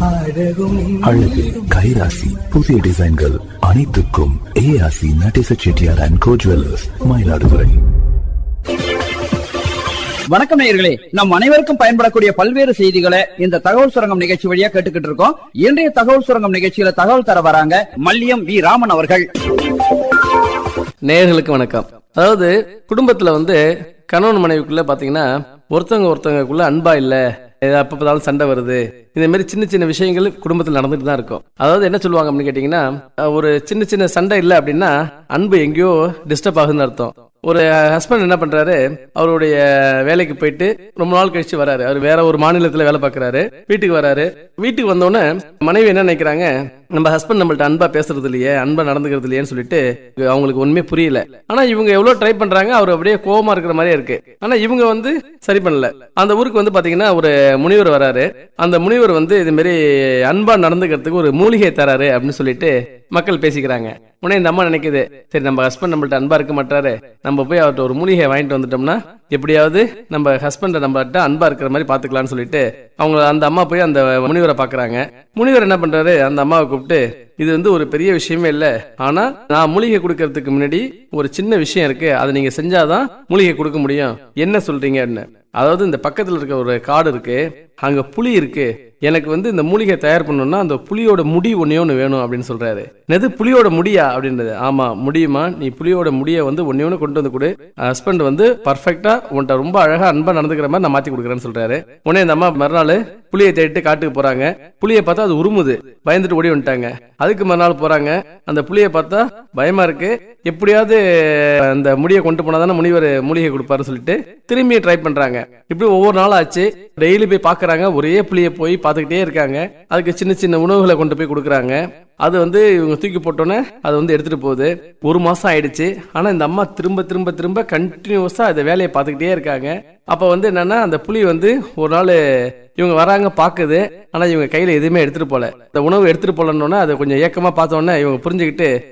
அழகு கைராசி புதிய டிசைன்கள் அனைத்துக்கும் ஏஆசி Natesa Chettiar and co jewellers Mayiladuthurai வணக்கம் நேயர்களே நம் அனைவருக்கும் பயன்படக்கூடிய பல்வேறு செய்திகளை இந்த தகவல் சுரங்கம் நிகழ்ச்சி வழியா கேட்டுக்கிட்டு இருக்கோம் இன்றைய தகவல் சுரங்கம் நிகழ்ச்சியில தகவல் தர வராங்க மல்லியம் வி ராமன் அவர்கள் நேயர்களுக்கு வணக்கம் அதாவது குடும்பத்துல வந்து கணவன் மனைவிக்குள்ள பாத்தீங்கன்னா ஒருத்தவங்க ஒருத்தவங்களுக்குள்ள அன்பா இல்ல ஏதோ அப்ப பார்த்தாலும் சண்டை வருது இந்த மாதிரி சின்ன சின்ன விஷயங்கள் குடும்பத்தில் நடந்துட்டு தான் இருக்கும் அதாவது என்ன சொல்லுவாங்க அப்படின்னு கேட்டீங்கன்னா அஹ், ஒரு சின்ன சின்ன சண்டை இல்லை அப்படின்னா அன்பு எங்கேயோ டிஸ்டர்ப் ஆகுதுன்னு அர்த்தம் ஒரு ஹஸ்பண்ட் என்ன பண்றாரு அவருடைய வேலைக்கு போயிட்டு ரொம்ப நாள் கழிச்சு வராரு அவர் வேற ஒரு மாநிலத்துல வேலை பார்க்கறாரு வீட்டுக்கு வராரு வீட்டுக்கு வந்தோடனே மனைவி என்ன நினைக்கிறாங்க நம்ம ஹஸ்பண்ட் நம்மள்ட்ட அன்பா பேசுறது இல்லையே அன்பா நடந்துக்கிறது இல்லையேன்னு சொல்லிட்டு அவங்களுக்கு ஒண்ணுமே புரியல ஆனா இவங்க எவ்வளவு ட்ரை பண்றாங்க அவர் அப்படியே கோவமா இருக்கிற மாதிரியே இருக்கு ஆனா இவங்க வந்து சரி பண்ணல அந்த ஊருக்கு வந்து பாத்தீங்கன்னா ஒரு முனிவர் வராரு அந்த முனிவர் வந்து இது மாதிரி அன்பா நடந்துக்கிறதுக்கு ஒரு மூலிகை தராரு அப்படின்னு சொல்லிட்டு மக்கள் பேசிக்கிறாங்க உடனே இந்த அம்மா நினைக்குது சரி நம்ம ஹஸ்பண்ட் நம்மள்ட்ட அன்பா இருக்க மாட்டாரு நம்ம போய் அவர்கிட்ட ஒரு மூலிகை வாங்கிட்டு வந்துட்டோம்னா எப்படியாவது நம்ம ஹஸ்பண்ட் நம்மகிட்ட அன்பா இருக்கிற மாதிரி பாத்துக்கலாம்னு சொல்லிட்டு அவங்க அந்த அம்மா போய் அந்த முனிவரை பாக்குறாங்க முனிவர் என்ன பண்றாரு அந்த அம்மாவை கூப்பிட்டு இது வந்து ஒரு பெரிய விஷயமே இல்ல ஆனா நான் மூலிகை கொடுக்கறதுக்கு முன்னாடி ஒரு சின்ன விஷயம் இருக்கு அதை நீங்க செஞ்சாதான் மூலிகை கொடுக்க முடியும் என்ன சொல்றீங்க அதாவது இந்த பக்கத்துல இருக்க ஒரு காடு இருக்கு அங்க புலி இருக்கு எனக்கு வந்து இந்த மூலிகை தயார் பண்ணணும்னா அந்த புலியோட முடி ஒன்னே ஒன்று வேணும் அப்படின்னு சொல்றாரு நெது புலியோட முடியா அப்படின்றது ஆமா முடியுமா நீ புலியோட முடிய வந்து ஒன்னே ஒன்று கொண்டு வந்து கொடு ஹஸ்பண்ட் வந்து பர்ஃபெக்டா உன்கிட்ட ரொம்ப அழகா அன்பா நடந்துக்கிற மாதிரி நான் மாத்தி கொடுக்குறேன்னு சொல்றாரு உடனே இந்த அம்மா மறுநாள் புளியை தேடிட்டு காட்டுக்கு போறாங்க புளியை பார்த்தா அது உருமுது பயந்துட்டு ஓடி வந்துட்டாங்க அதுக்கு மறுநாள் போறாங்க அந்த புளியை பார்த்தா பயமா இருக்கு எப்படியாவது அந்த முடியை கொண்டு போனாதானே முனிவர் மூலிகை கொடுப்பாருன்னு சொல்லிட்டு திரும்பி ட்ரை பண்றாங்க இப்படி ஒவ்வொரு நாள் ஆச்சு டெய்லி போய் பாக்குறாங்க ஒரே புளியை போய் பார்த்துக்கிட்டே இருக்காங்க அதுக்கு சின்ன சின்ன உணவுகளை கொண்டு போய் கொடுக்குறாங்க அது வந்து இவங்க தூக்கி போட்டோன்னே அது வந்து எடுத்துட்டு போகுது ஒரு மாசம் ஆயிடுச்சு ஆனா இந்த அம்மா திரும்ப திரும்ப திரும்ப கண்டினியூஸா அந்த வேலையை பார்த்துக்கிட்டே இருக்காங்க அப்ப வந்து என்னன்னா அந்த புலி வந்து ஒரு நாள் இவங்க வராங்க பாக்குது ஆனா இவங்க கையில எதுவுமே எடுத்துட்டு போல இந்த உணவு எடுத்துட்டு போலன்னொன்னே அதை கொஞ்சம் ஏக்கமா பார்த்தோன்னே இவங்க புரிஞ்சுக்கிட்டு